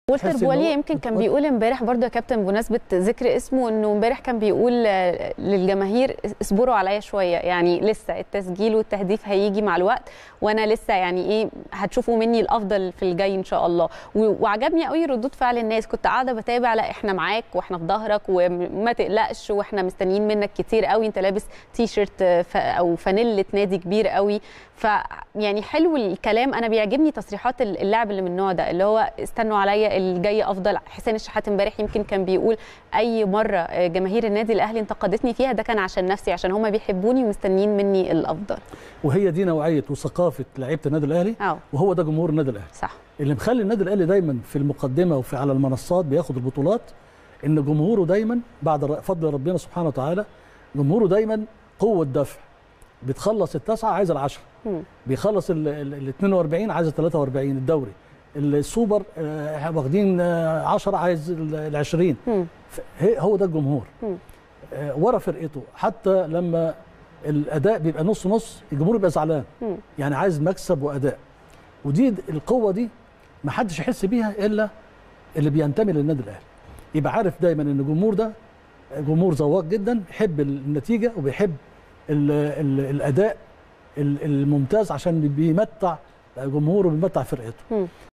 والتر تحس إن بواليا هو- يمكن كان بيقول امبارح برضه يا كابتن بمناسبه ذكر اسمه انه امبارح كان بيقول آه، للجماهير اصبروا عليا شويه يعني لسه التسجيل والتهديف هيجي مع الوقت وانا لسه يعني ايه هتشوفوا مني الافضل في الجاي ان شاء الله و- وعجبني قوي ردود فعل الناس كنت قاعده بتابع لا احنا معاك واحنا في ظهرك وما تقلقش واحنا مستنيين منك كتير قوي انت لابس تي شيرت آه، ف- او فانيله نادي كبير قوي ف يعني حلو الكلام انا بيعجبني تصريحات اللاعب اللي من النوع ده اللي هو استنوا عليا الجاي افضل حسين الشحات امبارح يمكن كان بيقول اي مره جماهير النادي الاهلي انتقدتني فيها ده كان عشان نفسي عشان هم بيحبوني ومستنيين مني الافضل وهي دي نوعيه وثقافه لعيبه النادي الاهلي اه وهو ده جمهور النادي الاهلي صح اللي مخلي النادي الاهلي دايما في المقدمه وفي على المنصات بياخد البطولات ان جمهوره دايما بعد ر- فضل ربنا سبحانه وتعالى جمهوره دايما قوه دفع بتخلص التسعه عايز العشره مم. بيخلص ال ال- ال 42 عايز ال 43 الدوري السوبر آه، واخدين 10 عايز ال 20 مم. هو ده الجمهور مم. آه، ورا فرقته حتى لما الاداء بيبقى نص نص الجمهور بيبقى زعلان مم. يعني عايز مكسب واداء ودي القوه دي ما حدش يحس بيها الا اللي بينتمي للنادي الاهلي يبقى عارف دايما ان الجمهور ده جمهور ذواق جدا بيحب النتيجه وبيحب ال ال الاداء ال- الممتاز عشان بيمتع جمهوره بيمتع فرقته مم.